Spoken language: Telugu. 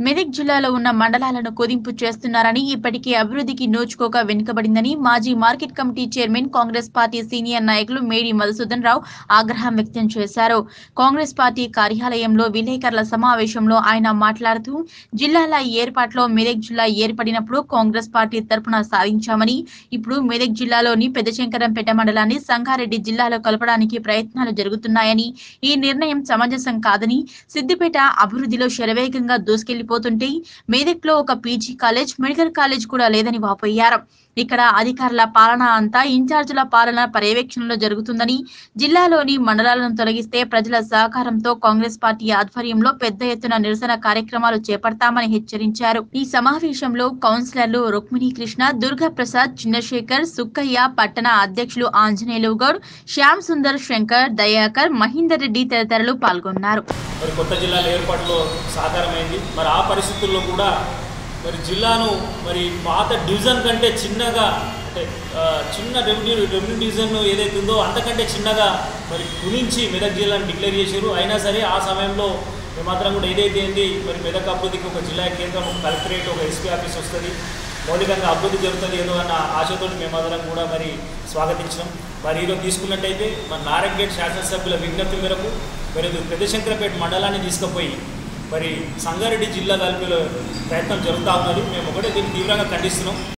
మెదక్ జిల్లాలో ఉన్న మండలాలను కుదింపు చేస్తున్నారని ఇప్పటికీ అభివృద్ధికి నోచుకోక వెనుకబడిందని మాజీ market committee chairman Congress party senior నాయకులు మేడి మధుసూదన్ రావు ఆగ్రహం వ్యక్తం చేశారు కాంగ్రెస్ పార్టీ కార్యాలయంలో విలేకరుల సమావేశంలో ఆయన మాట్లాడుతూ జిల్లాల ఏర్పాట్లో మెదక్ జిల్లా ఏర్పడినప్పుడు కాంగ్రెస్ పార్టీ తరపున సాధించామని ఇప్పుడు మెదక్ జిల్లాలోని పెద్దశంకరంపేట మండలాన్ని సంగారెడ్డి జిల్లాలో కలపడానికి ప్రయత్నాలు జరుగుతున్నాయని ఈ నిర్ణయం సమంజసం కాదని సిద్దిపేట అభివృద్ధిలో శరవేగంగా దూసుకెళ్లిపోతుంటే మేదక్లో ఒక పీజీ కాలేజ్ మెడికల్ కాలేజ్ కూడా లేదని వాపోయారు ఇక్కడ అధికారుల పాలన అంతా ఇన్ఛార్జీల పాలన పర్యవేక్షణలో జరుగుతుందని జిల్లాలోని మండలాలను తొలగిస్తే ప్రజల సహకారంతో కాంగ్రెస్ పార్టీ ఆధ్వర్యంలో పెద్ద ఎత్తున నిరసన కార్యక్రమాలు చేపడతామని హెచ్చరించారు ఈ సమావేశంలో కౌన్సిలర్లు రుక్మిణి కృష్ణ దుర్గా ప్రసాద్ చంద్రశేఖర్ సుక్కయ్య పట్టణ అధ్యక్షులు ఆంజనేయులు గౌడ్ శ్యామ్ సుందర్ శంకర్ దయాకర్ మహేందర్ రెడ్డి తదితరులు పాల్గొన్నారు మరి కొత్త జిల్లాల ఏర్పాటులో సాకారమైంది మరి ఆ పరిస్థితుల్లో కూడా మరి జిల్లాను మరి పాత డివిజన్ కంటే చిన్నగా అంటే ఆ, చిన్న రెవెన్యూ రెవెన్యూ డివిజన్ ఏదైతే ఉందో అంతకంటే చిన్నగా మరి కుదించి మెదక్ జిల్లాను డిక్లేర్ చేశారు అయినా సరే ఆ సమయంలో మేమందరం కూడా ఏదైతే ఏంటి మరి మెదక్ అభివృద్ధికి ఒక జిల్లా కేంద్రం ఒక కలెక్టరేట్ ఒక ఎస్పీ ఆఫీస్ వస్తుంది మౌలికంగా అభివృద్ధి జరుగుతుంది ఏదో అన్న ఆశతో మేమందరం కూడా మరి స్వాగతించినాం మరి ఈరోజు తీసుకున్నట్టయితే మన నారాయణగేట్ శాసనసభ్యుల విజ్ఞప్తి మేరకు మరి ఇది పెద్దశంకరపేట మండలాన్ని తీసుకుపోయి మరి సంగారెడ్డి జిల్లా కలిపే ప్రయత్నం జరుగుతూ ఉన్నది మేము ఒకటే దీన్ని తీవ్రంగా ఖండిస్తున్నాం